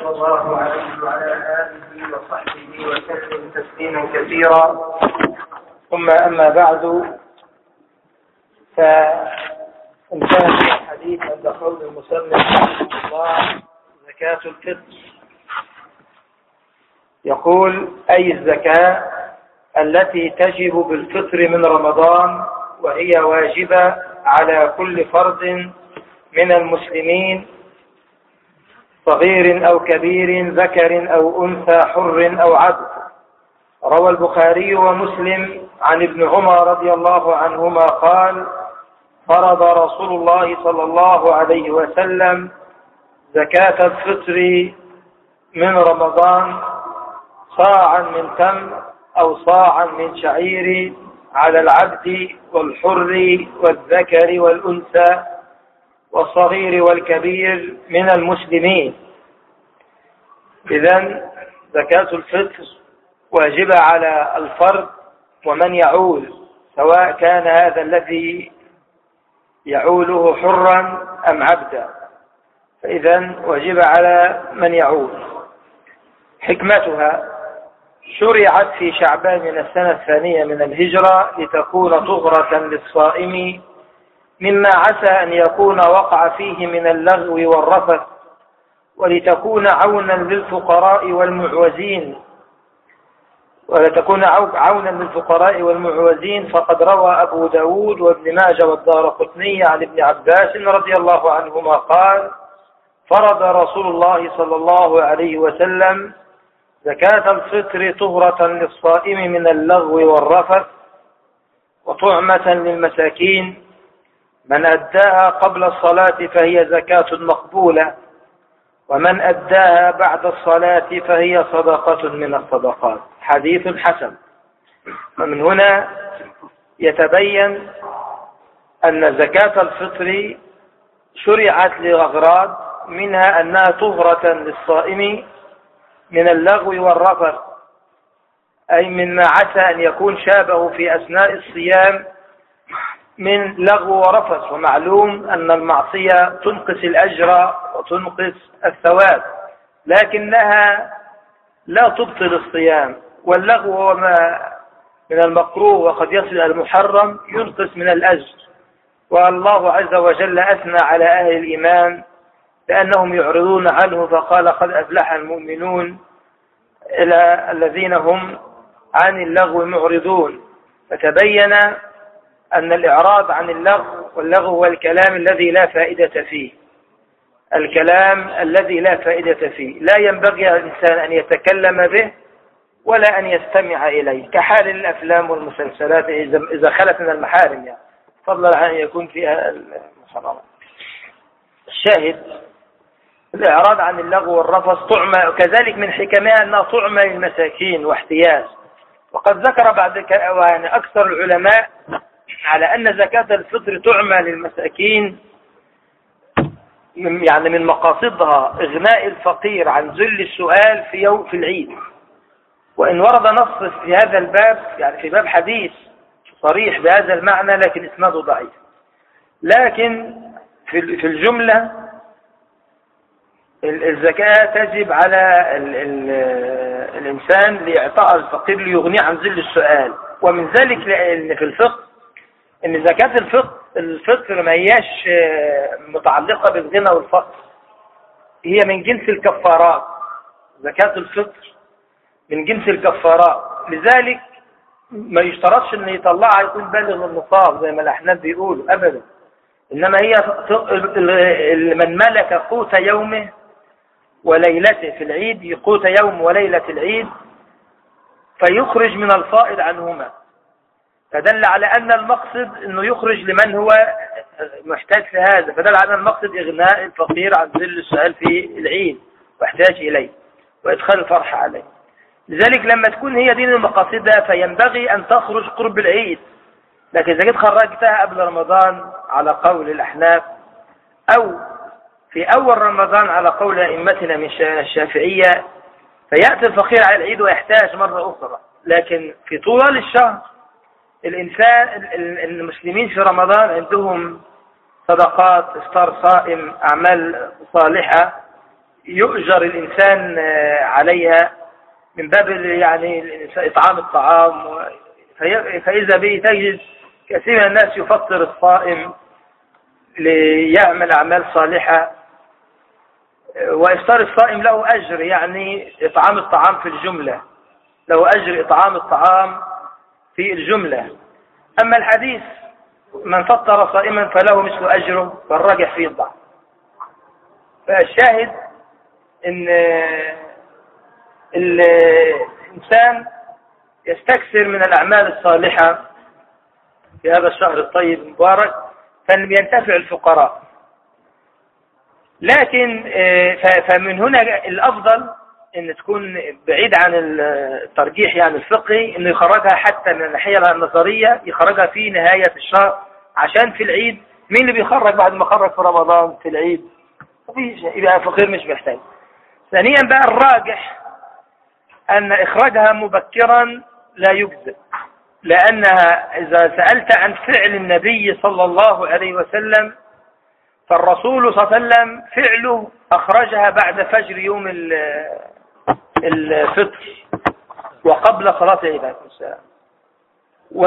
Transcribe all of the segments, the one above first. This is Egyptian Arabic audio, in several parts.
صلى الله عليه وعلى آله وصحبه وسلم تسليما كثيرا ثم أما بعد فانتهى الحديث عند قول المسلم رحمه الله زكاة الفطر يقول أي الزكاة التي تجب بالفطر من رمضان وهي واجبة على كل فرد من المسلمين صغير أو كبير ذكر أو أنثى حر أو عبد روى البخاري ومسلم عن ابن عمر رضي الله عنهما قال فرض رسول الله صلى الله عليه وسلم زكاة الفطر من رمضان صاعا من تمر أو صاعا من شعير على العبد والحر والذكر والأنثى والصغير والكبير من المسلمين إذا زكاة الفطر واجبة على الفرد ومن يعول سواء كان هذا الذي يعوله حرا أم عبدا فإذا واجب على من يعول حكمتها شرعت في شعبان من السنة الثانية من الهجرة لتكون طهرة للصائم مما عسى أن يكون وقع فيه من اللغو والرفث ولتكون عونا للفقراء والمعوزين ولتكون عونا للفقراء والمعوزين فقد روى أبو داود وابن ماجه والدار قطني عن ابن عباس رضي الله عنهما قال فرض رسول الله صلى الله عليه وسلم زكاة الفطر طهرة للصائم من اللغو والرفث وطعمة للمساكين من أداها قبل الصلاة فهي زكاة مقبولة ومن أداها بعد الصلاة فهي صدقة من الصدقات حديث حسن ومن هنا يتبين أن زكاة الفطر شرعت لأغراض منها أنها طهرة للصائم من اللغو والرفث أي مما عسى أن يكون شابه في أثناء الصيام من لغو ورفث ومعلوم أن المعصية تنقص الأجر وتنقص الثواب لكنها لا تبطل الصيام واللغو هو ما من المكروه وقد يصل إلى المحرم ينقص من الأجر والله عز وجل أثنى على أهل الإيمان لأنهم يعرضون عنه فقال قد أفلح المؤمنون إلى الذين هم عن اللغو معرضون فتبين أن الإعراض عن اللغو واللغو هو الكلام الذي لا فائدة فيه الكلام الذي لا فائدة فيه لا ينبغي الإنسان أن يتكلم به ولا أن يستمع إليه كحال الأفلام والمسلسلات إذا خلت من المحارم يعني فضلا عن أن يكون فيها المحرمات الشاهد الإعراض عن اللغو والرفث طعمة وكذلك من حكمها أنها طعمة للمساكين واحتياج وقد ذكر بعد يعني أكثر العلماء على أن زكاة الفطر تعمى للمساكين يعني من مقاصدها إغناء الفقير عن ذل السؤال في يوم في العيد وإن ورد نص في هذا الباب يعني في باب حديث صريح بهذا المعنى لكن إسناده ضعيف لكن في الجملة الزكاة تجب على ال ال الإنسان لإعطاء الفقير ليغنيه عن ذل السؤال ومن ذلك لأن في الفقه ان زكاة الفطر الفطر ما هياش متعلقة بالغنى والفقر هي من جنس الكفارات زكاة الفطر من جنس الكفارات لذلك ما يشترطش ان يطلعها يكون بالغ النصاب زي ما الاحناف بيقولوا ابدا انما هي من ملك قوت يومه وليلته في العيد قوت يوم وليلة العيد فيخرج من الفائض عنهما فدل على أن المقصد أنه يخرج لمن هو محتاج في هذا فدل على أن المقصد إغناء الفقير عن ذل السؤال في العيد واحتاج إليه وإدخال الفرح عليه لذلك لما تكون هي دين المقاصد فينبغي أن تخرج قرب العيد لكن إذا كنت خرجتها قبل رمضان على قول الأحناف أو في أول رمضان على قول أئمتنا من الشافعية فيأتي الفقير على العيد ويحتاج مرة أخرى لكن في طوال الشهر الإنسان المسلمين في رمضان عندهم صدقات افطار صائم أعمال صالحة يؤجر الإنسان عليها من باب يعني إطعام الطعام فإذا به تجد كثير من الناس يفطر الصائم ليعمل أعمال صالحة وإفطار الصائم له أجر يعني إطعام الطعام في الجملة له أجر إطعام الطعام في الجملة أما الحديث من فطر صائما فله مثل أجره فالراجح فيه الضعف فالشاهد ان الإنسان يستكثر من الأعمال الصالحة في هذا الشهر الطيب المبارك فينتفع الفقراء لكن آه، فمن هنا الأفضل ان تكون بعيد عن الترجيح يعني الفقهي انه يخرجها حتى من الناحيه النظريه يخرجها في نهايه الشهر عشان في العيد مين اللي بيخرج بعد ما خرج في رمضان في العيد مفيش يبقى فقير مش محتاج ثانيا بقى الراجح ان اخراجها مبكرا لا يجزئ لانها اذا سالت عن فعل النبي صلى الله عليه وسلم فالرسول صلى الله عليه وسلم فعله اخرجها بعد فجر يوم الفطر وقبل صلاة العيد عليه السلام و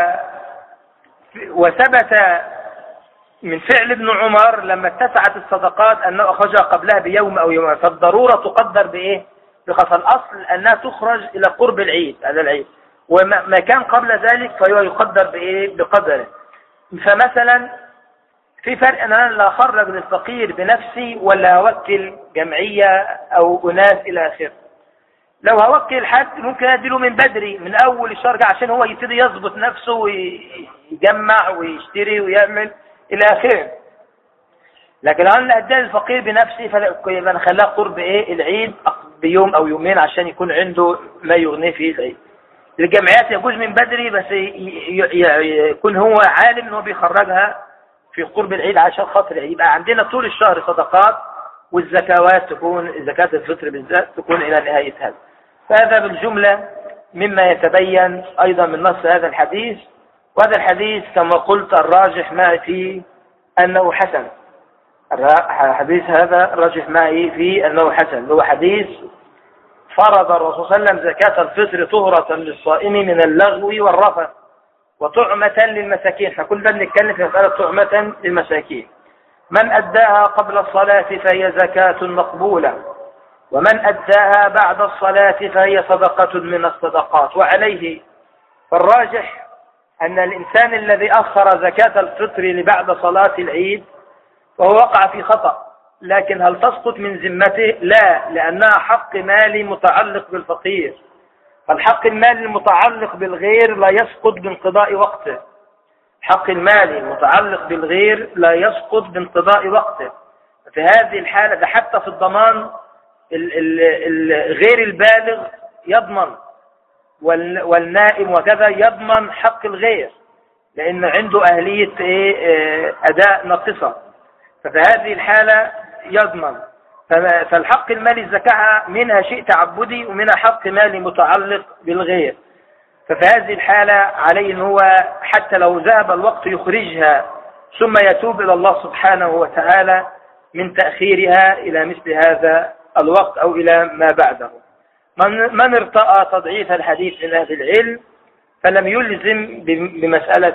وثبت من فعل ابن عمر لما اتسعت الصدقات أنه أخرجها قبلها بيوم أو يوم فالضرورة تقدر بإيه بخاصة الأصل أنها تخرج إلى قرب العيد هذا العيد وما كان قبل ذلك فهو يقدر بإيه بقدره فمثلا في فرق أن أنا لا أخرج للفقير بنفسي ولا أوكل جمعية أو أناس إلى آخره لو هوكل حد ممكن اديله من بدري من اول الشهر عشان هو يبتدي يظبط نفسه ويجمع ويشتري ويعمل الى اخره لكن لو انا اديها للفقير بنفسي فانا خلاه قرب ايه العيد بيوم او يومين عشان يكون عنده ما يغنيه في العيد الجمعيات يجوز من بدري بس يكون هو عالم ان هو بيخرجها في قرب العيد عشان خاطر يبقى عندنا طول الشهر صدقات والزكوات تكون زكاة الفطر بالذات تكون إلى نهاية هذا فهذا بالجملة مما يتبين أيضا من نص هذا الحديث وهذا الحديث كما قلت الراجح ما فيه أنه حسن الحديث هذا الراجح معي فيه أنه حسن هو حديث فرض الرسول صلى الله عليه وسلم زكاة الفطر طهرة للصائم من اللغو والرفث وطعمة للمساكين فكل ده بنتكلم في مسألة طعمة للمساكين من أداها قبل الصلاة فهي زكاة مقبولة ومن أداها بعد الصلاة فهي صدقة من الصدقات وعليه فالراجح أن الإنسان الذي أخر زكاة الفطر لبعد صلاة العيد فهو وقع في خطأ لكن هل تسقط من ذمته لا لأنها حق مالي متعلق بالفقير فالحق المالي المتعلق بالغير لا يسقط بانقضاء وقته حق المالي المتعلق بالغير لا يسقط بانقضاء وقته في هذه الحالة ده حتى في الضمان غير البالغ يضمن والنائم وكذا يضمن حق الغير لأن عنده أهلية إيه، إيه، أداء ناقصة ففي هذه الحالة يضمن فالحق المالي الزكاة منها شيء تعبدي ومنها حق مالي متعلق بالغير ففي هذه الحالة عليه أن هو حتى لو ذهب الوقت يخرجها ثم يتوب إلى الله سبحانه وتعالى من تأخيرها إلى مثل هذا الوقت أو إلى ما بعده من, من ارتأى تضعيف الحديث من أهل العلم فلم يلزم بمسألة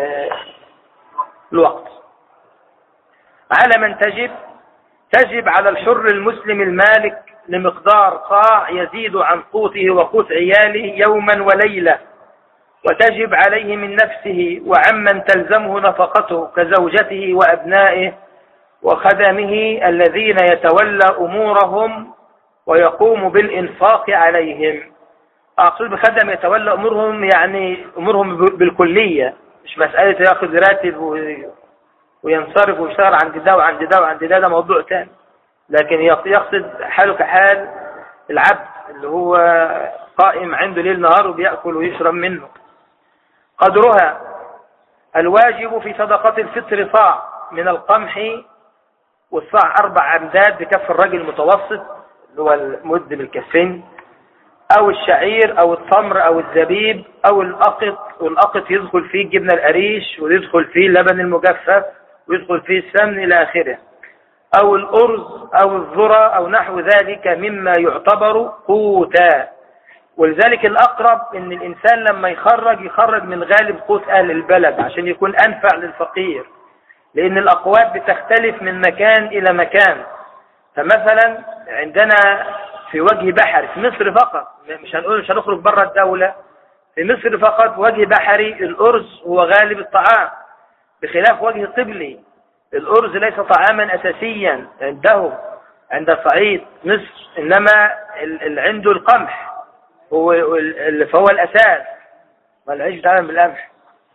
الوقت على من تجب تجب على الحر المسلم المالك لمقدار صاع يزيد عن قوته وقوت عياله يوما وليلة وتجب عليه من نفسه وعمن تلزمه نفقته كزوجته وأبنائه وخدمه الذين يتولى أمورهم ويقوم بالإنفاق عليهم أقصد بخدم يتولى أمورهم يعني أمورهم بالكلية مش مسألة يأخذ راتب وينصرف ويشتغل عند ده وعند ده وعند ده ده موضوع تاني لكن يقصد حاله كحال العبد اللي هو قائم عنده ليل نهار وبيأكل ويشرب منه قدرها الواجب في صدقة الفطر صاع من القمح والصاع أربع أمداد بكف الرجل المتوسط اللي هو المد بالكفين أو الشعير أو التمر أو الزبيب أو الأقط والأقط يدخل فيه جبنة القريش ويدخل فيه اللبن المجفف ويدخل فيه السمن إلى آخره أو الأرز أو الذرة أو نحو ذلك مما يعتبر قوتا ولذلك الأقرب أن الإنسان لما يخرج يخرج من غالب قوت أهل البلد عشان يكون أنفع للفقير لأن الأقوات بتختلف من مكان إلى مكان فمثلا عندنا في وجه بحري في مصر فقط مش هنقول مش هنخرج بره الدولة في مصر فقط وجه بحري الأرز هو غالب الطعام بخلاف وجه قبلي الأرز ليس طعاما أساسيا عندهم عند صعيد مصر إنما اللي عنده القمح هو فهو الأساس والعيش تعلم بالقمح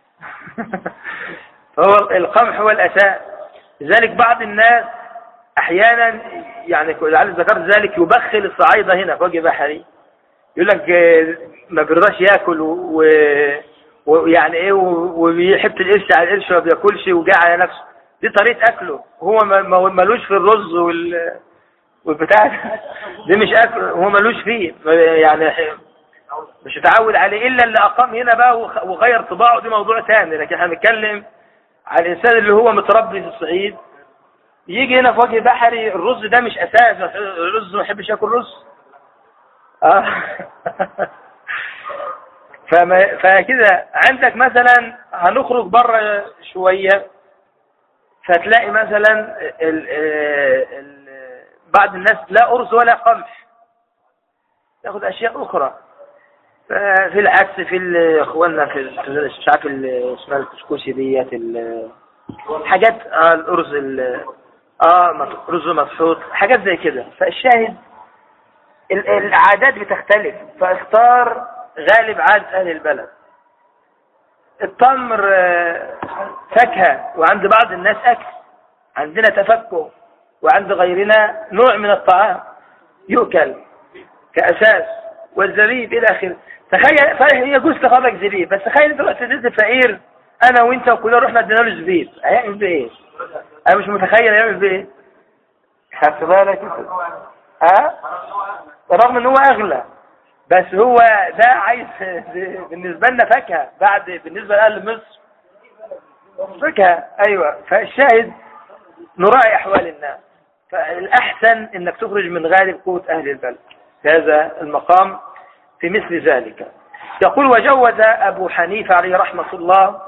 فهو القمح هو الأساس لذلك بعض الناس أحيانا يعني لعل ذكرت ذلك يبخل الصعايدة هنا في وجه بحري يقول لك ما بيرضاش ياكل ويعني ايه وبيحب القرش على القرش ما بياكلش وجاع على نفسه دي طريقة أكله هو ملوش في الرز وال والبتاع دي مش أكل هو ملوش فيه يعني مش متعود عليه إلا اللي أقام هنا بقى وغير طباعه دي موضوع ثاني لكن احنا بنتكلم على الإنسان اللي هو متربي في الصعيد يجي هنا في وجه بحري الرز ده مش أساس الرز ما يحبش ياكل رز آه. فما فكده عندك مثلا هنخرج بره شوية فتلاقي مثلا ال ال بعض الناس لا أرز ولا قمح تاخد أشياء أخرى في العكس في اخواننا في مش عارف اسمها الكسكسي ديت حاجات اه الارز اه رز مسحوط حاجات زي كده فالشاهد العادات بتختلف فاختار غالب عادة اهل البلد التمر فاكهة وعند بعض الناس اكل عندنا تفكه وعند غيرنا نوع من الطعام يؤكل كأساس والزبيب إلى آخره تخيل صحيح يجوز تخرج زبيب بس تخيل انت رحت اديت فقير انا وانت وكلنا رحنا ادينا له زبيب هيعمل بيه ايه؟ انا مش متخيل هيعمل بيه ايه؟ خدت بالك ها؟ رغم ان هو اغلى بس هو ده عايز بالنسبه لنا فاكهه بعد بالنسبه لاهل مصر فاكهه ايوه فالشاهد نراعي احوال الناس فالاحسن انك تخرج من غالب قوه اهل البلد هذا المقام في مثل ذلك يقول وجوز أبو حنيفة عليه رحمة الله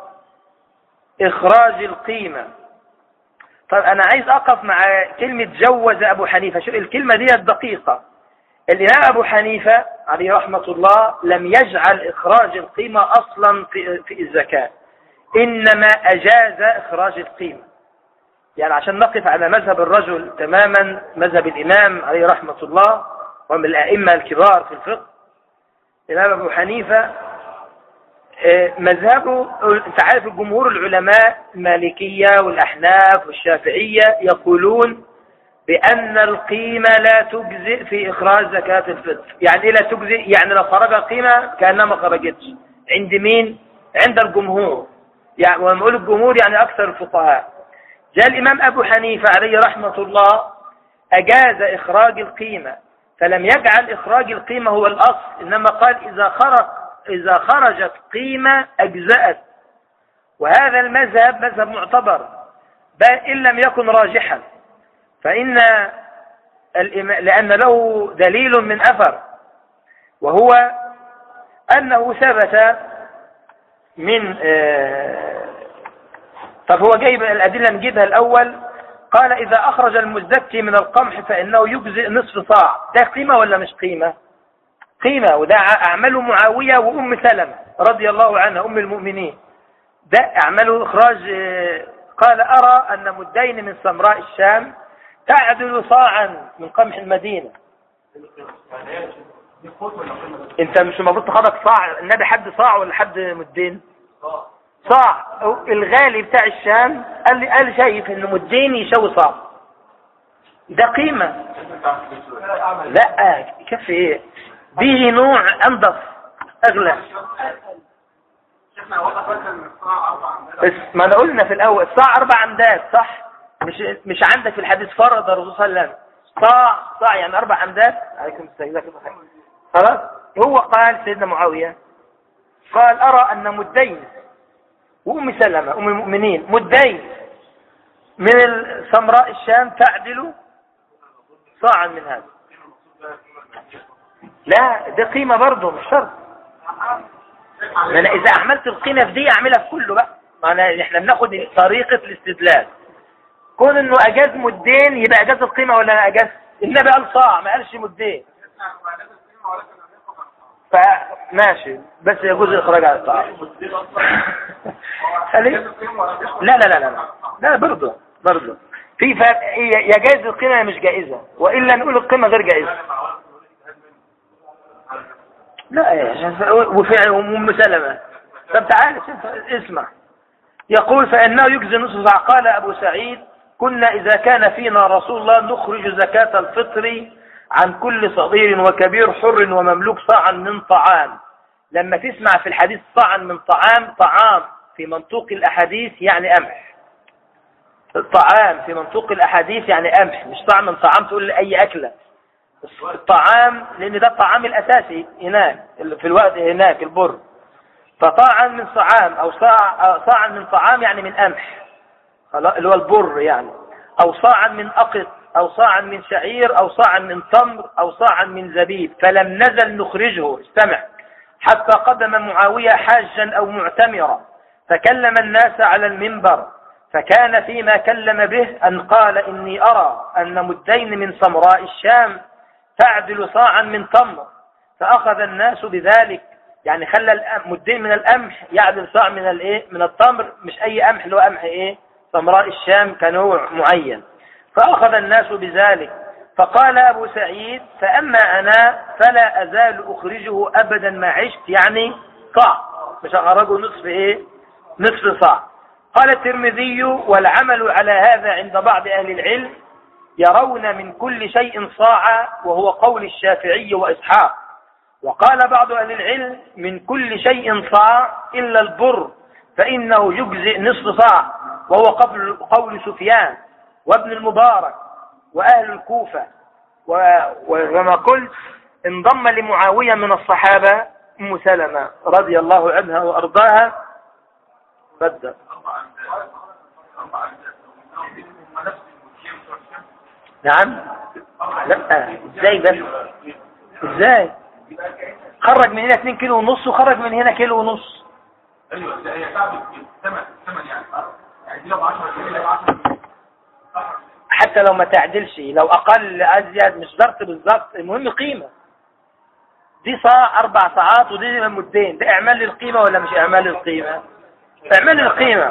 إخراج القيمة طب أنا عايز أقف مع كلمة جوز أبو حنيفة شو الكلمة دي الدقيقة الإمام أبو حنيفة عليه رحمة الله لم يجعل إخراج القيمة أصلا في, في الزكاة إنما أجاز إخراج القيمة يعني عشان نقف على مذهب الرجل تماما مذهب الإمام عليه رحمة الله ومن الأئمة الكبار في الفقه الإمام أبو حنيفة آه، مذهبه انت عارف الجمهور العلماء المالكية والأحناف والشافعية يقولون بأن القيمة لا تجزئ في إخراج زكاة الفطر يعني إيه لا تجزئ يعني لو خرج قيمة كأنها ما خرجتش عند مين عند الجمهور يعني ونقول الجمهور يعني أكثر الفقهاء جاء الإمام أبو حنيفة عليه رحمة الله أجاز إخراج القيمة فلم يجعل إخراج القيمة هو الأصل إنما قال إذا خرج إذا خرجت قيمة أجزأت وهذا المذهب مذهب معتبر بل إن لم يكن راجحا فإن لأن له دليل من أثر وهو أنه ثبت من آه، طب هو جايب الأدلة نجيبها الأول قال إذا أخرج المزكي من القمح فإنه يجزئ نصف صاع ده قيمة ولا مش قيمة قيمة وده أعمال معاوية وأم سلمة رضي الله عنها أم المؤمنين ده أعمله إخراج قال أرى أن مدين من سمراء الشام تعدل صاعا من قمح المدينة انت مش المفروض تخرج صاع النبي حد صاع ولا حد مدين صاع الغالي بتاع الشام قال لي قال شايف انه مدين يساوي صاع ده قيمة لا كيف ايه به نوع انضف اغلى بس ما انا قلنا في الاول صاع اربع امداد صح مش مش عندك في الحديث فرض الرسول صلى الله عليه وسلم صاع صاع يعني اربع امداد عليكم السلام خلاص هو قال سيدنا معاوية قال ارى ان مدين وأم سلمة أم المؤمنين مدين من سمراء الشام تعدل صاعا من هذا لا دي قيمة برضه مش شرط ما انا اذا عملت القيمة في دي اعملها في كله بقى ما انا احنا بناخد طريقة الاستدلال كون انه اجاز مدين يبقى اجاز القيمة ولا انا اجاز النبي قال صاع ما قالش مدين فماشي بس يجوز الاخراج على الطعام خلي لا لا لا لا لا برضه برضه في فرق يا جائز القيمة مش جائزة وإلا نقول القيمة غير جائزة لا وفي أم سلمة طب تعال اسمع يقول فإنه يجزي نصف قال أبو سعيد كنا إذا كان فينا رسول الله نخرج زكاة الفطر عن كل صغير وكبير حر ومملوك صاعا من طعام لما تسمع في الحديث صاعا من طعام طعام في منطوق الأحاديث يعني أمح الطعام في منطوق الأحاديث يعني أمح مش طعم من طعام تقول لي أي أكلة الطعام لأن ده الطعام الأساسي هناك في الوقت هناك البر فطاعا من طعام أو صاع صاعا من طعام يعني من أمح اللي هو البر يعني أو صاعا من أقط أو صاعا من شعير أو صاعا من تمر أو صاعا من زبيب فلم نزل نخرجه استمع حتى قدم معاوية حاجا أو معتمرا فكلم الناس على المنبر فكان فيما كلم به أن قال إني أرى أن مدين من سمراء الشام تعدل صاعا من تمر فأخذ الناس بذلك يعني خلى مدين من القمح يعدل صاع من الايه من التمر مش أي قمح اللي هو قمح إيه سمراء الشام كنوع معين فأخذ الناس بذلك فقال أبو سعيد فأما أنا فلا أزال أخرجه أبدا ما عشت يعني صاع مش أخرجه نصف إيه نصف صاع قال الترمذي والعمل على هذا عند بعض أهل العلم يرون من كل شيء صاع وهو قول الشافعي وإسحاق وقال بعض أهل العلم من كل شيء صاع إلا البر فإنه يجزئ نصف صاع وهو قول, قول سفيان وابن المبارك وأهل الكوفة وما قلت انضم لمعاوية من الصحابة أم سلمة رضي الله عنها وأرضاها بدأ نعم لا ازاي بس ازاي خرج من هنا 2 كيلو ونص وخرج من هنا كيلو ونص ايوه هي ثمن ثمن يعني يعني دي لو 10 جنيه 10 حتى لو ما تعدلش لو اقل ازيد مش ضرط بالظبط المهم قيمه دي صاع اربع ساعات ودي مدين ده اعمال للقيمه ولا مش اعمال للقيمه اعمال القيمه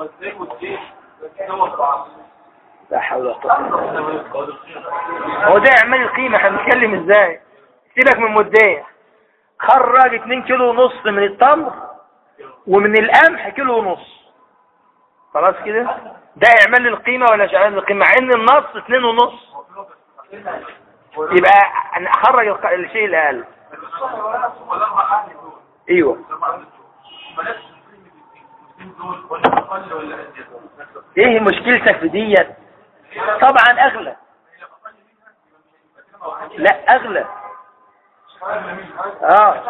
لا حول ولا قوه هو ده اعمال القيمه احنا بنتكلم ازاي سيبك من مدين خرج 2 كيلو ونص من التمر ومن القمح كيلو ونص خلاص كده ده يعمل لي القيمة ولا مش يعمل القيمة مع ان النص اتنين ونص يبقى انا اخرج الشيء الاقل ايوه ايه مشكلتك في ديت طبعا اغلى لا اغلى اه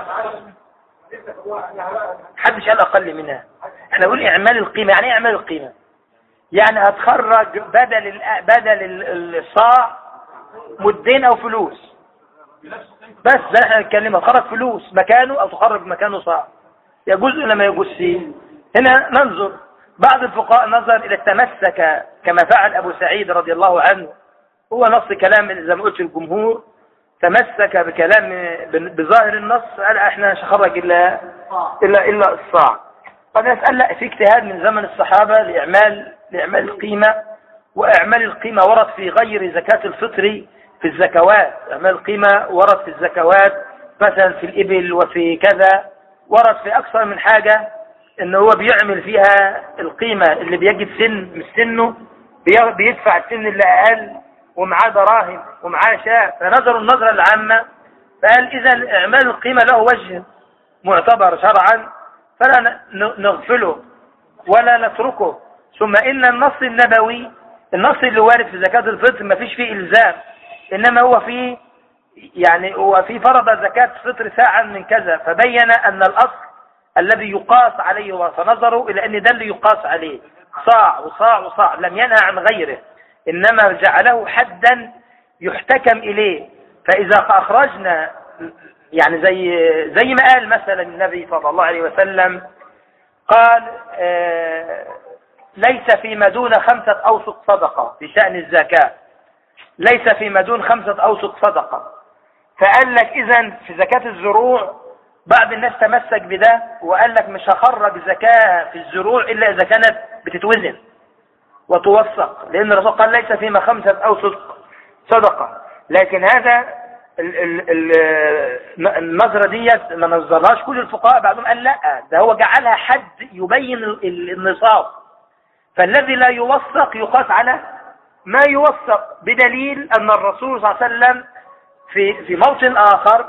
حدش قال اقل منها احنا نقول اعمال القيمة يعني ايه اعمال القيمة يعني هتخرج بدل بدل الصاع مدين او فلوس بس ده احنا نتكلم تخرج فلوس مكانه او تخرج مكانه صاع يجوز ولا ما يجوز فيه هنا ننظر بعض الفقهاء نظر الى التمسك كما فعل ابو سعيد رضي الله عنه هو نص كلام زي ما قلت الجمهور تمسك بكلام بظاهر النص قال احنا مش هخرج الا الا الا الصاع قد يسأل لا في اجتهاد من زمن الصحابة لإعمال لإعمال القيمة وإعمال القيمة ورد في غير زكاة الفطر في الزكوات إعمال القيمة ورد في الزكوات مثلا في الإبل وفي كذا ورد في أكثر من حاجة إن هو بيعمل فيها القيمة اللي بيجد سن من سنه بيدفع السن اللي أقل ومعاه دراهم ومعاه شاء فنظروا النظرة العامة فقال إذا إعمال القيمة له وجه معتبر شرعا فلا نغفله ولا نتركه ثم إن النص النبوي النص اللي وارد في زكاة الفطر ما فيش فيه إلزام إنما هو فيه يعني هو في فرض زكاة الفطر ساعة من كذا فبين أن الأصل الذي يقاس عليه فنظروا إلى أن ده اللي يقاس عليه صاع وصاع وصاع لم ينهى عن غيره إنما جعله حدا يحتكم إليه فإذا أخرجنا يعني زي زي ما قال مثلا النبي صلى الله عليه وسلم قال آه ليس فيما دون خمسة أوسق صدقة في شأن الزكاة ليس فيما دون خمسة أوسق صدقة فقال لك إذا في زكاة الزروع بعض الناس تمسك بده وقال لك مش هخرج زكاة في الزروع إلا إذا كانت بتتوزن وتوثق لأن الرسول قال ليس فيما خمسة أوسق صدقة لكن هذا النظرة ديت ما نظرهاش كل الفقهاء بعضهم قال لا ده هو جعلها حد يبين النصاب فالذي لا يوثق يقاس على ما يوثق بدليل أن الرسول صلى الله عليه وسلم في في موطن آخر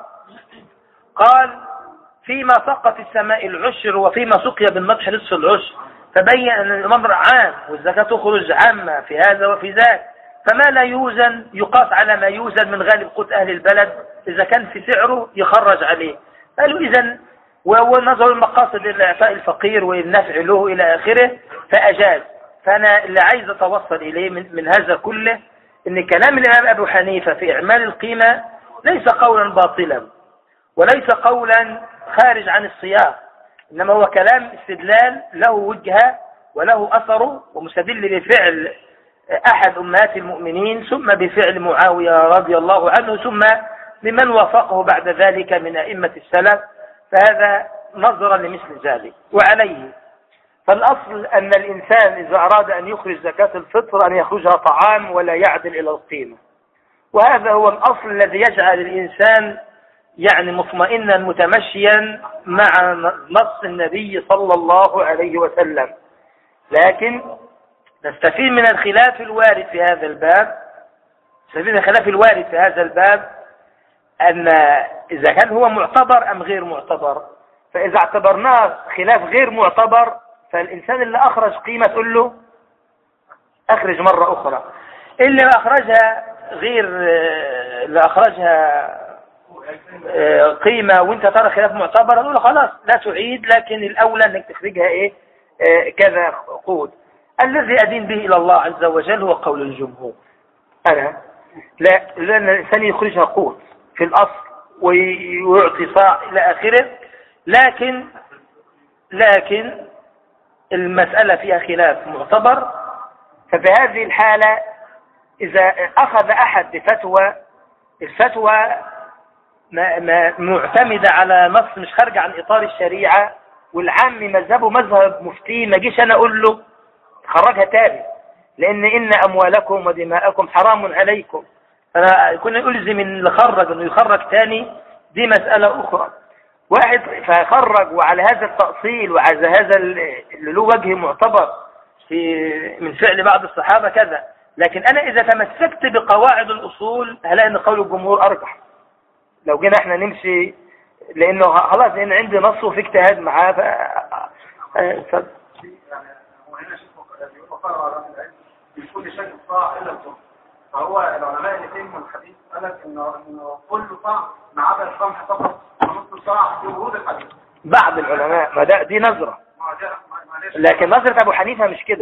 قال فيما سقط السماء العشر وفيما سقي بالمدح نصف العشر فبين أن الأمر عام والزكاة تخرج عامة في هذا وفي ذاك فما لا يوزن يقاس على ما يوزن من غالب قوت أهل البلد إذا كان في سعره يخرج عليه قالوا إذا ونظر المقاصد لإعطاء الفقير والنفع له إلى آخره فأجاز فأنا اللي عايز أتوصل إليه من, من هذا كله إن كلام الإمام أبو حنيفة في إعمال القيمة ليس قولا باطلا وليس قولا خارج عن السياق إنما هو كلام استدلال له وجهة وله أثره ومستدل بفعل أحد أمهات المؤمنين ثم بفعل معاوية رضي الله عنه ثم بمن وافقه بعد ذلك من أئمة السلف فهذا نظرا لمثل ذلك وعليه فالأصل أن الإنسان إذا أراد أن يخرج زكاة الفطر أن يخرجها طعام ولا يعدل إلى القيمة وهذا هو الأصل الذي يجعل الإنسان يعني مطمئنا متمشيا مع نص النبي صلى الله عليه وسلم لكن نستفيد من الخلاف الوارد في هذا الباب نستفيد من الخلاف الوارد في هذا الباب أن إذا كان هو معتبر أم غير معتبر فإذا اعتبرناه خلاف غير معتبر فالإنسان اللي أخرج قيمة تقول له أخرج مرة أخرى اللي ما أخرجها غير اللي أخرجها آه، قيمة وانت ترى خلاف معتبر نقول خلاص لا تعيد لكن الأولى أنك تخرجها إيه آه، كذا قود الذي أدين به إلى الله عز وجل هو قول الجمهور أنا لا لأن الإنسان يخرجها قوت في الأصل ويعطي صاع إلى آخره لكن لكن المسألة فيها خلاف معتبر ففي هذه الحالة إذا أخذ أحد بفتوى الفتوى ما ما معتمدة على نص مش خارجة عن إطار الشريعة والعام مذهبه مذهب مفتي ما جيش أنا أقول له خرجها تاني لأن إن أموالكم ودماءكم حرام عليكم فأنا يكون ألزم اللي خرج إنه يخرج تاني دي مسألة أخرى واحد فخرج وعلى هذا التأصيل وعلى هذا اللي له وجه معتبر في من فعل بعض الصحابة كذا لكن أنا إذا تمسكت بقواعد الأصول هلاقي أن قول الجمهور أرجح لو جينا احنا نمشي لأنه خلاص لأن عندي نص وفي اجتهاد معاه ف... ف... كل شيء صاع الا الظهر فهو العلماء اللي فهموا الحديث قال لك انه انه كل صاع ما عدا القمح فقط ونص صاع في ورود الحديث بعض العلماء ما ده دي نظره لكن نظره ابو حنيفه مش كده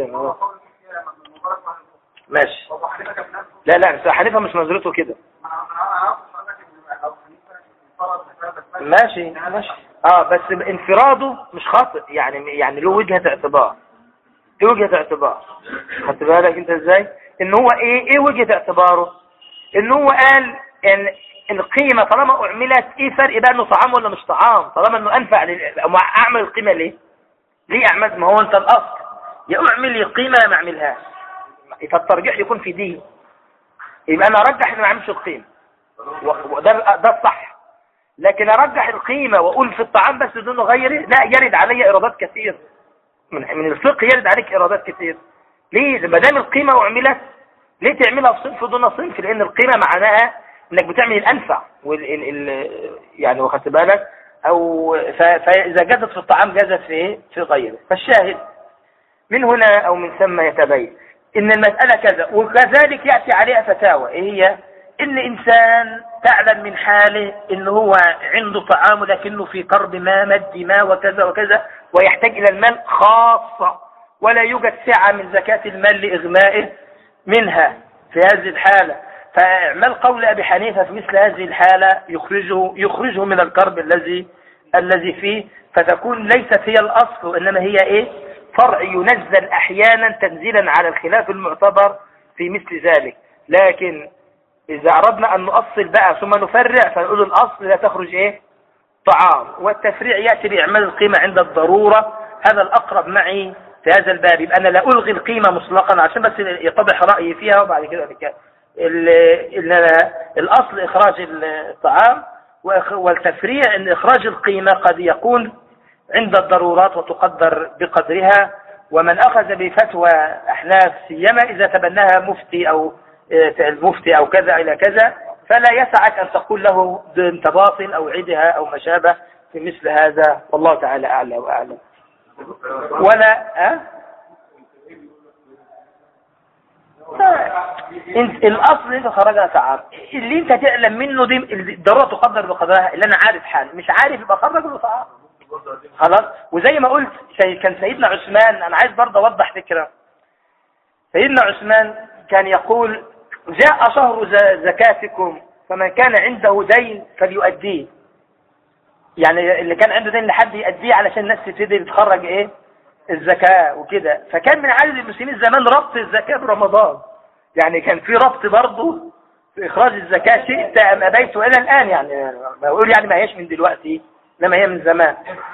ماشي لا لا بس حنيفه مش نظرته كده ماشي ماشي اه بس انفراده مش خاطئ يعني يعني له وجهه اعتبار دي وجهة اعتبار خدت بالك انت ازاي ان هو ايه ايه وجهة اعتباره ان هو قال ان القيمة طالما اعملت ايه فرق بقى انه طعام ولا مش طعام طالما انه انفع اعمل القيمة ليه ليه اعمل ما هو انت الاصل يا اعمل القيمة يا ما اعملهاش فالترجيح يكون في دي يبقى انا ارجح ان ما اعملش القيمة وده ده الصح لكن ارجح القيمة واقول في الطعام بس دون غيره لا يرد علي ايرادات كثير من من الفقه يرد عليك إرادات كتير ليه ما دام القيمة أعملت ليه تعملها في صنف دون صنف لأن القيمة معناها إنك بتعمل الأنفع وال ال ال يعني واخدت بالك أو فإذا جازت في الطعام جازت في إيه في غيره فالشاهد من هنا أو من ثم يتبين إن المسألة كذا وكذلك يأتي عليها فتاوى إيه هي إن إنسان تعلم من حاله إن هو عنده طعام لكنه في قرب ما مد ما وكذا وكذا ويحتاج إلى المال خاصة ولا يوجد سعة من زكاة المال لإغمائه منها في هذه الحالة فإعمال قول أبي حنيفة في مثل هذه الحالة يخرجه, يخرجه من الكرب الذي الذي فيه فتكون ليست هي الأصل وإنما هي إيه فرع ينزل أحيانا تنزيلا على الخلاف المعتبر في مثل ذلك لكن إذا أردنا أن نؤصل بقى ثم نفرع فنقول الأصل لا تخرج إيه طعام والتفريع يأتي بإعمال القيمة عند الضرورة هذا الأقرب معي في هذا الباب يبقى أنا لا ألغي القيمة مطلقا عشان بس يتضح رأيي فيها وبعد كده الأصل إخراج الطعام والتفريع أن إخراج القيمة قد يكون عند الضرورات وتقدر بقدرها ومن أخذ بفتوى أحناف سيما إذا تبناها مفتي أو المفتي أو كذا إلى كذا فلا يسعك أن تقول له انت باطل أو عدها أو ما شابه في مثل هذا والله تعالى أعلى وأعلم ولا أه؟ انت الاصل انت خرجها تعب اللي انت تعلم منه دي الضروره تقدر بقدرها اللي انا عارف حالي مش عارف يبقى خرج له تعب خلاص وزي ما قلت كان سيدنا عثمان انا عايز برضه اوضح فكره سيدنا عثمان كان يقول جاء شهر زكاتكم فمن كان عنده دين فليؤديه يعني اللي كان عنده دين لحد يؤديه علشان الناس تبتدي تخرج ايه الزكاة وكده فكان من عادة المسلمين زمان ربط الزكاة برمضان يعني كان في ربط برضه في إخراج الزكاة شئت أم أبيت إلى الآن يعني بقول يعني ما هيش من دلوقتي لما هي من زمان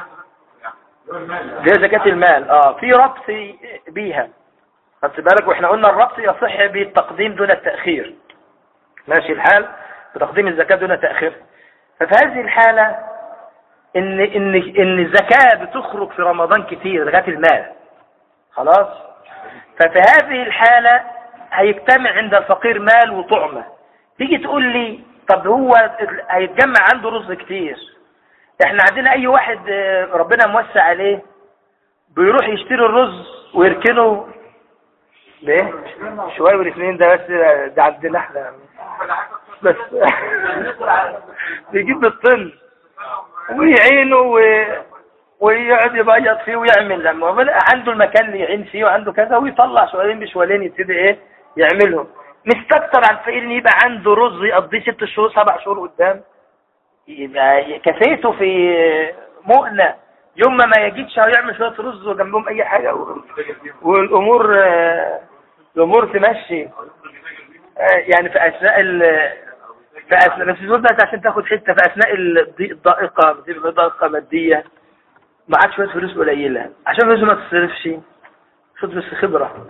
دي زكاة المال اه في ربط بيها خدت بالك واحنا قلنا الربط يصح بالتقديم دون التأخير ماشي الحال بتقديم الزكاة دون تأخير ففي هذه الحالة ان ان ان الزكاة بتخرج في رمضان كتير زكاة المال خلاص ففي هذه الحالة هيجتمع عند الفقير مال وطعمة تيجي تقول لي طب هو هيتجمع عنده رز كتير احنا عندنا اي واحد ربنا موسع عليه بيروح يشتري الرز ويركنه ليه شوية والاثنين ده بس ده عندنا احنا بس بيجيب بالطن ويعينه و... ويقعد يبيض فيه ويعمل لما عنده المكان اللي يعين فيه وعنده كذا ويطلع شوالين بشوالين يبتدي ايه يعملهم مستكتر على الفقير ان يبقى عنده رز يقضيه ست شهور سبع شهور قدام يبقى كفيته في مؤنة يوم ما يجيش هيعمل شوية رز وجنبهم اي حاجة والامور الامور تمشي يعني في اثناء في أثناء بس بس عشان تاخد حتة في أثناء الضائقة بتبقى ضائقة مادية معاك شوية فلوس قليلة عشان فلوس ما تصرفش خد بس خبرة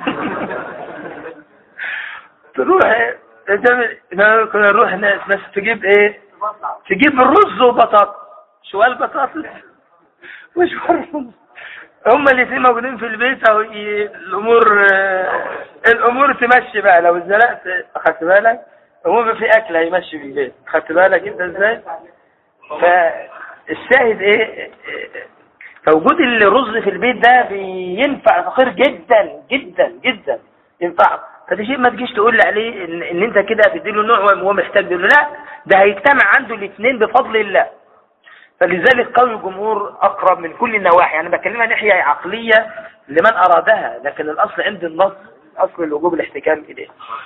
تروح كنا نروح ناس بس تجيب ايه تجيب الرز وبطاطا شوال بطاطس وشوال رز هما الاثنين موجودين في البيت او الامور الامور تمشي بقى لو اتزنقت اخدت بالك هو في اكل هيمشي في البيت خدت بالك انت ازاي فالشاهد ايه فوجود الرز في البيت ده بينفع الفقير جدا جدا جدا ينفع فدي شيء ما تجيش تقول لي عليه ان, إن انت كده هتديله نوع وهو محتاج له لا ده هيجتمع عنده الاثنين بفضل الله فلذلك قول الجمهور اقرب من كل النواحي يعني بكلمها ناحيه عقليه لمن ارادها لكن الاصل عند النص اصل الوجوب الاحتكام اليه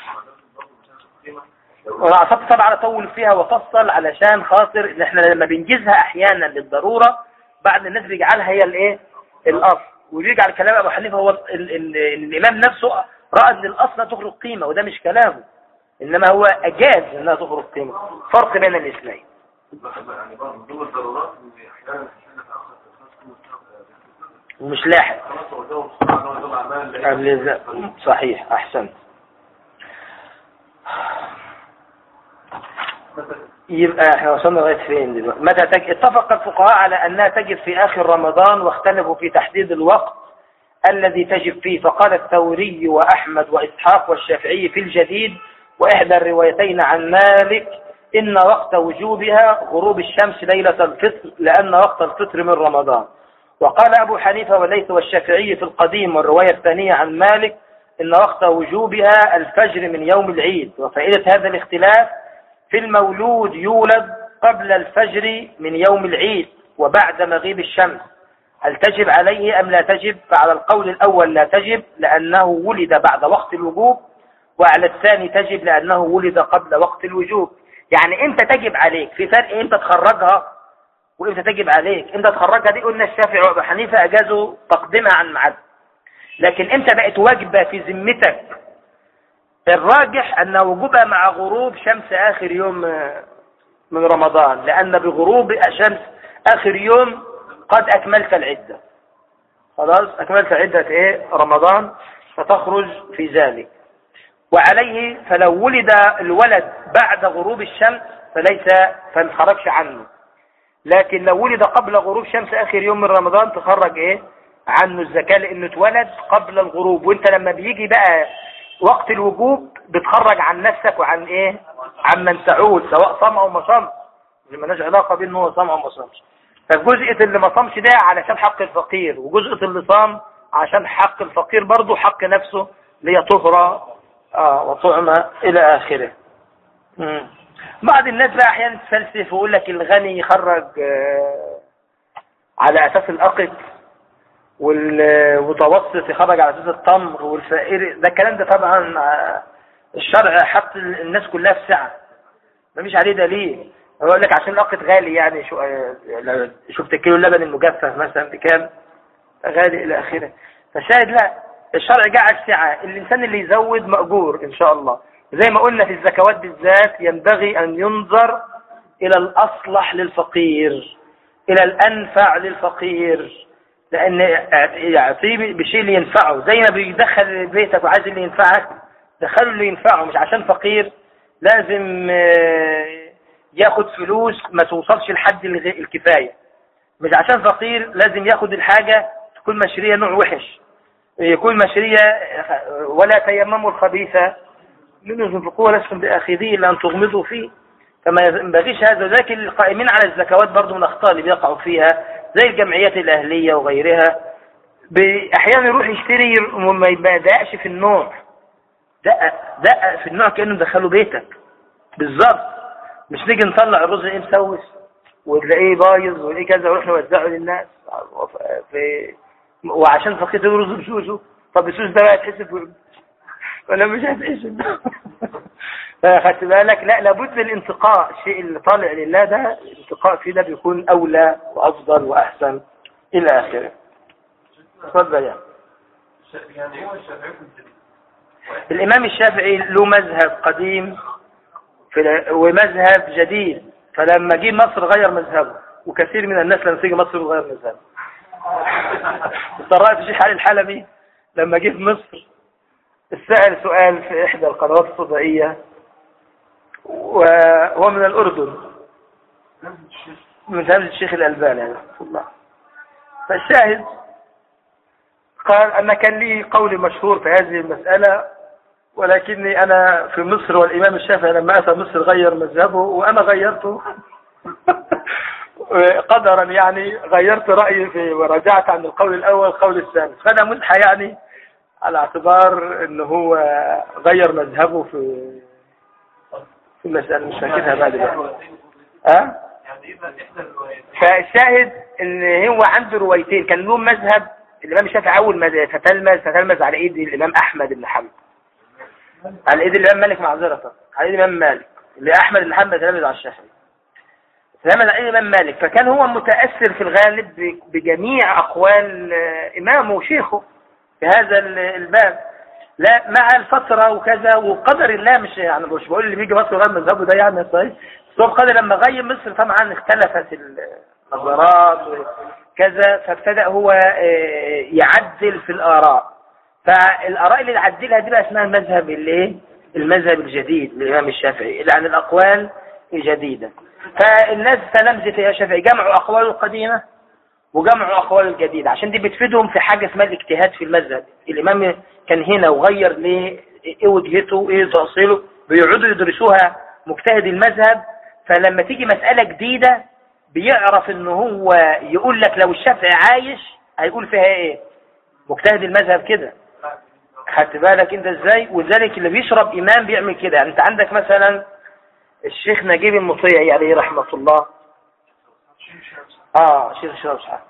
وانا اعتقد طبعا اطول فيها وافصل علشان خاطر ان احنا لما بنجيزها احيانا للضرورة بعد الناس بيجعلها هي الايه الاصل ويجعل كلام ابو حنيفه هو ال ال الامام نفسه راى ان الاصل تخرج قيمه وده مش كلامه انما هو اجاز انها تخرج قيمه فرق بين الاثنين ومش لاحق صحيح احسنت يبقى احنا وصلنا لغايه فين دلوقتي متى تج... اتفق الفقهاء على انها تجب في اخر رمضان واختلفوا في تحديد الوقت الذي تجب فيه فقال الثوري واحمد واسحاق والشافعي في الجديد واحدى الروايتين عن مالك ان وقت وجوبها غروب الشمس ليله الفطر لان وقت الفطر من رمضان وقال ابو حنيفه والليث والشافعي في القديم والروايه الثانيه عن مالك ان وقت وجوبها الفجر من يوم العيد وفائده هذا الاختلاف في المولود يولد قبل الفجر من يوم العيد وبعد مغيب الشمس هل تجب عليه أم لا تجب فعلى القول الأول لا تجب لأنه ولد بعد وقت الوجوب وعلى الثاني تجب لأنه ولد قبل وقت الوجوب يعني امتى تجب عليك في فرق امتى تخرجها وامتى تجب عليك امتى تخرجها دي قلنا الشافعي وابو حنيفه اجازوا تقديمها عن ميعاد لكن امتى بقت واجبه في ذمتك الراجح ان وجوبها مع غروب شمس اخر يوم من رمضان لان بغروب شمس اخر يوم قد اكملت العده خلاص اكملت عده ايه رمضان فتخرج في ذلك وعليه فلو ولد الولد بعد غروب الشمس فليس فانخرجش عنه لكن لو ولد قبل غروب شمس اخر يوم من رمضان تخرج ايه عنه الزكاة لانه اتولد قبل الغروب وانت لما بيجي بقى وقت الوجوب بتخرج عن نفسك وعن ايه عن من تعود سواء صام او ما صام اللي مالناش علاقه بيه ان هو صام او ما صامش فالجزء اللي ما صامش ده علشان حق الفقير وجزء اللي صام عشان حق الفقير برضه حق نفسه اللي هي طهرة آه وطعمة إلى آخره مم. بعض الناس بقى أحيانا تفلسف ويقول لك الغني يخرج آه على أساس الأقط والمتوسط يخرج على أساس التمر والفقير ده الكلام ده طبعا آه الشرع حط الناس كلها في سعة مفيش عليه دليل يقول لك عشان الأقط غالي يعني شو آه شفت كيلو اللبن المجفف مثلا بكام غالي إلى آخره فالشاهد لا الشرع جعل سعة الإنسان اللي يزود مأجور إن شاء الله زي ما قلنا في الزكوات بالذات ينبغي أن ينظر إلى الأصلح للفقير إلى الأنفع للفقير لأن يعطيه بشيء اللي ينفعه زي ما بيدخل بيتك وعايز اللي ينفعك دخله اللي ينفعه مش عشان فقير لازم ياخد فلوس ما توصلش لحد الكفاية مش عشان فقير لازم ياخد الحاجة تكون مشرية نوع وحش يكون مشرية ولا تيمموا الخبيثة منه تنفقوه لستم بآخذيه إلا أن تغمضوا فيه فما ينبغيش هذا ذاك القائمين على الزكوات برضو من الأخطاء اللي بيقعوا فيها زي الجمعيات الأهلية وغيرها أحيانا يروح يشتري وما يبدأش في النوع دقق دقق في النوع كأنه دخله بيتك بالظبط مش نيجي نطلع الرز ايه مسوس وتلاقيه بايظ وايه كذا ونروح نوزعه للناس في وعشان فقير تقول رز بسوسه طب بسوس ده بقى يتحسب ولا مش هتحسب فخدت بالك لا لابد من الانتقاء الشيء اللي طالع لله ده الانتقاء فيه ده بيكون اولى وافضل واحسن الى اخره اتفضل يعني يعني هو الشافعي الامام الشافعي له مذهب قديم في ومذهب جديد فلما جه مصر غير مذهبه وكثير من الناس لما تيجي مصر غير مذهبه الطرائف الشيخ علي الحلبي لما جه في مصر سأل سؤال في إحدى القنوات الصدائية وهو من الأردن من همزة الشيخ الألباني يعني الله فالشاهد قال أن كان لي قول مشهور في هذه المسألة ولكني أنا في مصر والإمام الشافعي لما أتى مصر غير مذهبه وأنا غيرته قدرا يعني غيرت رأيي في ورجعت عن القول الأول القول الثاني فأنا ملحى يعني على اعتبار ان هو غير مذهبه في في المسألة مش فاكرها بعد بقى ها فالشاهد ان هو عنده روايتين كان له مذهب الامام الشافعي اول ما تتلمذ تتلمذ على ايد الامام احمد بن حنبل على ايد الامام مالك معذرة على ايد الامام مالك اللي احمد بن حنبل تلمذ على الشافعي تلمذ على ايد الامام مالك فكان هو متاثر في الغالب بجميع اقوال امامه وشيخه في هذا الباب لا مع الفترة وكذا وقدر الله مش يعني مش بقول اللي بيجي مصر غير مذهبه ده يعني صحيح بس هو بقدر لما غير مصر طبعا اختلفت النظرات وكذا فابتدأ هو يعدل في الآراء فالآراء اللي يعدلها دي بقى اسمها المذهب اللي المذهب الجديد للإمام الشافعي يعني الأقوال الجديدة فالناس تلمذت يا شافعي جمعوا أقواله القديمة وجمعوا أقوال الجديدة عشان دي بتفيدهم في حاجة اسمها الاجتهاد في المذهب الإمام كان هنا وغير ليه ايه وجهته ايه تأصيله بيقعدوا يدرسوها مجتهد المذهب فلما تيجي مسألة جديدة بيعرف ان هو يقول لك لو الشافعي عايش هيقول فيها ايه مجتهد المذهب كده خدت بالك انت ازاي ولذلك اللي بيشرب امام بيعمل كده يعني انت عندك مثلا الشيخ نجيب المطيعي عليه رحمة الله اه شيخ الشراب صح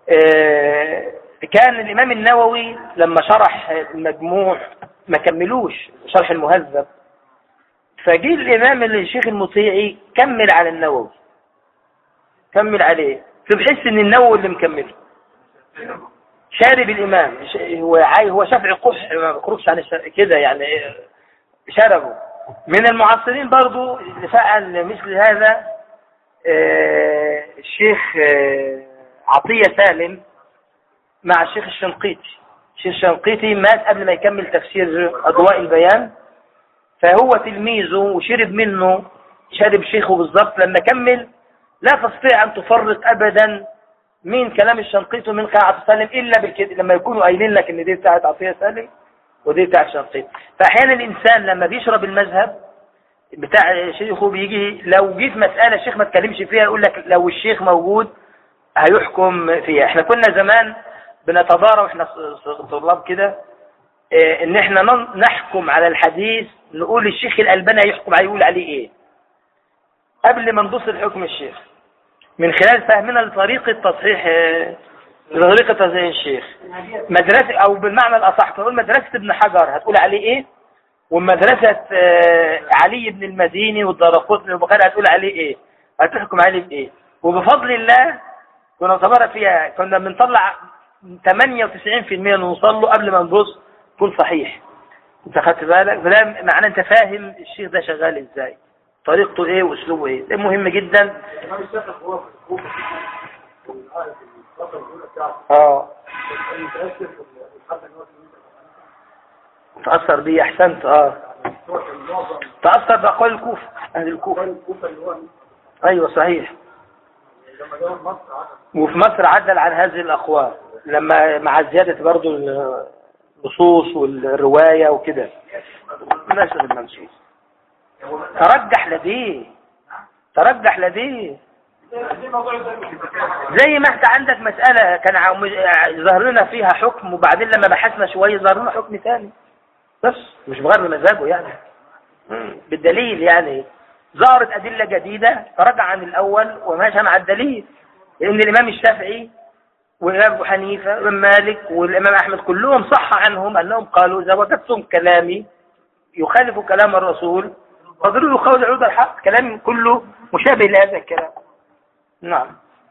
آه، كان الإمام النووي لما شرح المجموع ما كملوش شرح المهذب فجي الإمام الشيخ المطيعي كمل على النووي كمل عليه فبحس ان النووي اللي مكمله شارب الإمام هو عاي هو شافعي قح ما بيخرجش عن كده يعني شربه من المعاصرين برضو اللي فعل مثل هذا آه، الشيخ آه، عطية سالم مع الشيخ الشنقيطي الشيخ الشنقيطي مات قبل ما يكمل تفسير أضواء البيان فهو تلميذه وشرب منه شرب شيخه بالضبط لما كمل لا تستطيع أن تفرق أبدا من كلام الشنقيطي ومن كلام عطية سالم إلا بالكده لما يكونوا قايلين لك إن دي بتاعت عطية سالم ودي بتاعت الشنقيطي فأحيانا الإنسان لما بيشرب المذهب بتاع شيخه بيجي لو جيت مسألة الشيخ ما تكلمش فيها يقول لك لو الشيخ موجود هيحكم فيها احنا كنا زمان بنتضارب احنا طلاب كده اه ان احنا نحكم على الحديث نقول الشيخ الألباني هيحكم عليه يقول عليه ايه قبل ما ندوس الحكم الشيخ من خلال فهمنا لطريقة تصحيح لطريقة تصحيح الشيخ مدرسة او بالمعنى الاصح نقول مدرسة ابن حجر هتقول عليه ايه ومدرسة علي بن المديني والدرقطني والبخاري هتقول عليه ايه هتحكم عليه بايه وبفضل الله كنا نصبر فيها كنا بنطلع 98% نوصل له قبل ما نبص يكون صحيح انت خدت بالك فده معناه انت فاهم الشيخ ده شغال ازاي طريقته ايه واسلوبه ايه ده مهم جدا اه تأثر بيه احسنت اه تأثر بأقوال الكوفة اهل الكوفة ايوه صحيح وفي مصر عدل عن هذه الاقوال لما مع زيادة برضو النصوص والرواية وكده نشر المنصوص ترجح لديه ترجح لديه زي ما انت عندك مسألة كان ظهر لنا فيها حكم وبعدين لما بحثنا شوية ظهر لنا حكم ثاني بس مش بغير مزاجه يعني بالدليل يعني ظهرت أدلة جديدة فرجع عن الأول وماشى مع الدليل لأن الإمام الشافعي والإمام أبو حنيفة والإمام مالك والإمام أحمد كلهم صح عنهم أنهم قالوا إذا وجدتم كلامي يخالف كلام الرسول فضلوا قول عود الحق كلام كله مشابه لهذا الكلام نعم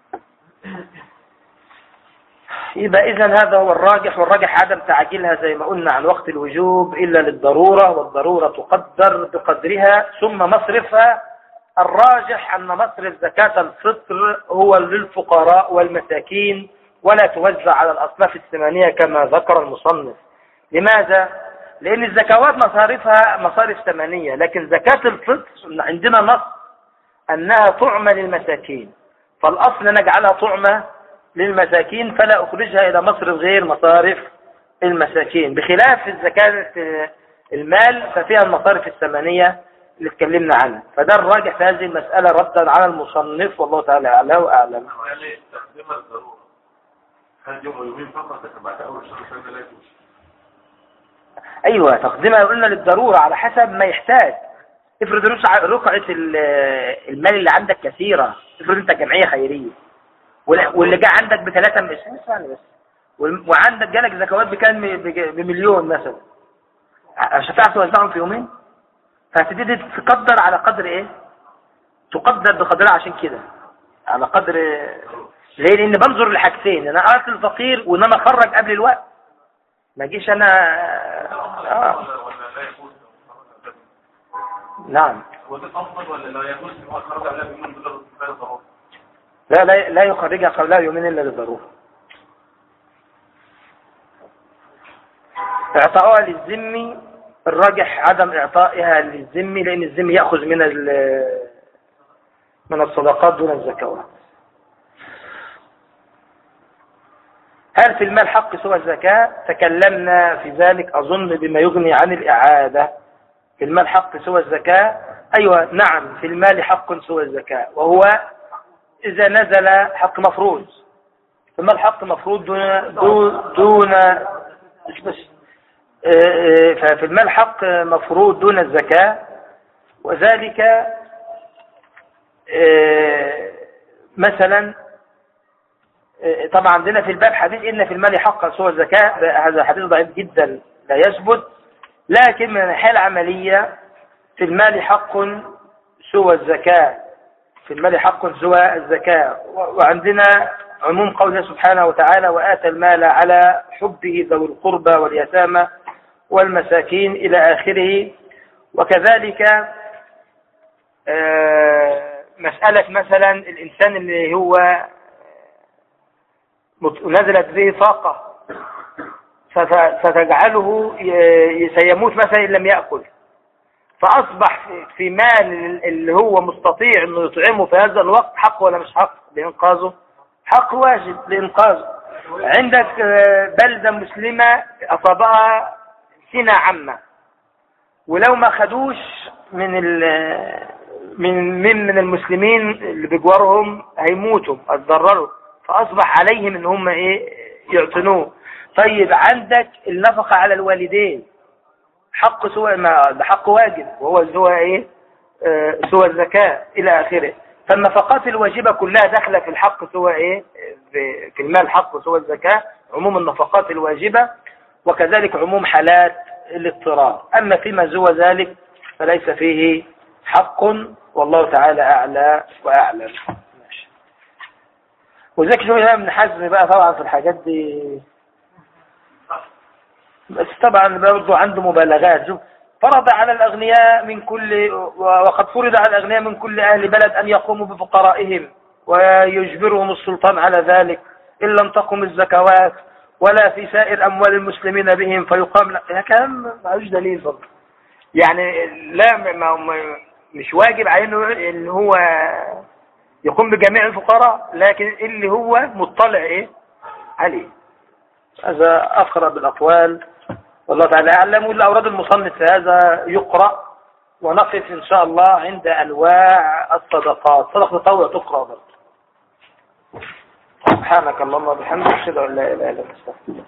يبقى إذا هذا هو الراجح والراجح عدم تعجيلها زي ما قلنا عن وقت الوجوب إلا للضرورة والضرورة تقدر بقدرها ثم مصرفها الراجح أن مصرف زكاة الفطر هو للفقراء والمساكين ولا توزع على الأصناف الثمانية كما ذكر المصنف لماذا؟ لأن الزكوات مصاريفها مصارف ثمانية لكن زكاة الفطر عندنا نص أنها طعمة للمساكين فالأصل نجعلها طعمة للمساكين فلا أخرجها إلى مصرف غير مصارف المساكين بخلاف الزكاة المال ففيها المصارف الثمانية اللي اتكلمنا عنها فده الراجح في هذه المسألة ردا على المصنف والله تعالى أعلى وأعلم يعني تقديم الضرورة هل يوم ويومين فقط لكن بعد أول شهر سنة لا يجوز أيوة تقديمها قلنا للضرورة على حسب ما يحتاج افرض رقعة المال اللي عندك كثيرة افرض انت جمعية خيرية واللي جاء عندك بثلاثة مش ثاني بس وعندك جالك زكوات بكام بمليون مثلا عشان تعرف توزعهم في يومين فهتبتدي تقدر على قدر ايه تقدر بقدرها عشان كده على قدر ليه لان بنظر لحاجتين انا اكل الفقير وان انا اخرج قبل الوقت ما اجيش انا آه. ولا لا يجوز نعم هو ده أفضل ولا لا يجوز إن هو خرج على يومين بضرورة كفاية ضرورة لا لا لا يخرجها قبلها يومين الا للضروره اعطاؤها للذمي الراجح عدم اعطائها للذمي لان الذمي ياخذ من ال- من الصدقات دون الزكوات هل في المال حق سوى الزكاة تكلمنا في ذلك أظن بما يغني عن الإعادة في المال حق سوى الزكاة أيوة نعم في المال حق سوى الزكاة وهو إذا نزل حق مفروض في المال حق مفروض دون دون, دون مش بس آه، آه، ففي المال حق مفروض دون الزكاة وذلك آه، مثلا طبعا عندنا في الباب حديث إن في المال حقا سوى الزكاة ده- هذا حديث ضعيف جدا لا يثبت لكن من الناحية العملية في المال حق سوى الزكاة في المال حق سوى الزكاة و- وعندنا عموم قوله سبحانه وتعالى وآتى المال على حبه ذوي القربى واليتامى والمساكين إلى آخره وكذلك آه، مسألة مثلا الإنسان اللي هو مت- نزلت به طاقة فت- فتجعله ي- سيموت مثلا إن لم يأكل فأصبح في- في مال اللي هو مستطيع أنه يطعمه في هذا الوقت حق ولا مش حق لإنقاذه حق واجب لإنقاذه عندك آه، بلدة مسلمة أصابها سنة عامة ولو ما خدوش من ال من من من المسلمين اللي بجوارهم هيموتوا اتضرروا فاصبح عليهم ان هم ايه يعتنوه طيب عندك النفقه على الوالدين حق سوى ما ده حق واجب وهو سوى ايه آه، سوى الزكاه الى اخره فالنفقات الواجبه كلها داخله في الحق سوى ايه في في المال حق سوى الزكاه عموم النفقات الواجبه وكذلك عموم حالات الاضطرار أما فيما سوى ذلك فليس فيه حق والله تعالى أعلى وأعلم ماشي. وذلك شو الإمام ابن حزم بقى طبعا في الحاجات دي بس طبعا برضه عنده مبالغات شوف فرض على الأغنياء من كل وقد فرض على الأغنياء من كل أهل بلد أن يقوموا بفقرائهم ويجبرهم السلطان على ذلك إن لم تقم الزكوات ولا في سائر أموال المسلمين بهم فيقام لا ده كلام معلوش دليل برضه يعني لا ما ما مش واجب عليه إنه- ان هو يقوم بجميع الفقراء لكن اللي هو مطلع ايه عليه هذا اقرب الاقوال والله تعالى اعلم والاوراد المصنف في هذا يقرا ونقف ان شاء الله عند انواع الصدقات صدقه تطوع تقرا برضه سبحانك اللهم وبحمدك اشهد ان لا اله الا انت استغفرك